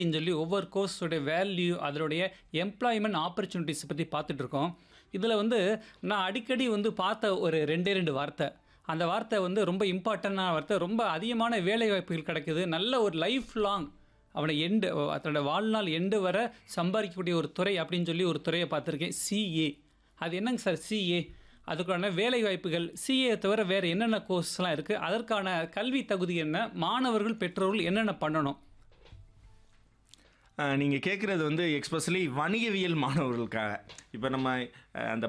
ன்னு சொல்லி ஒவ்வொரு கோர்ஸோடைய வேல்யூ அதனுடைய எம்ப்ளாய்மெண்ட் ஆப்பர்ச்சுனிட்டிஸ் பற்றி பார்த்துட்டு இருக்கோம் இதில் வந்து நான் அடிக்கடி வந்து பார்த்த ஒரு ரெண்டே ரெண்டு வார்த்தை அந்த வார்த்தை வந்து ரொம்ப இம்பார்ட்டண்டான வார்த்தை ரொம்ப அதிகமான வேலை வாய்ப்புகள் கிடைக்குது நல்ல ஒரு லைஃப் லாங் அவனை எண்டு அதனோட வாழ்நாள் எண்டு வர சம்பாதிக்கக்கூடிய ஒரு துறை அப்படின்னு சொல்லி ஒரு துறையை பார்த்துருக்கேன் சிஏ அது என்னங்க சார் சிஏ அதுக்கான வேலை வாய்ப்புகள் சிஏ தவிர வேறு என்னென்ன கோர்ஸ்லாம் இருக்குது அதற்கான கல்வி தகுதி என்ன மாணவர்கள் பெற்றோர்கள் என்னென்ன பண்ணணும் நீங்கள் கேட்குறது வந்து எக்ஸ்பெஷலி வணிகவியல் மாணவர்களுக்காக இப்போ நம்ம அஹ், அந்த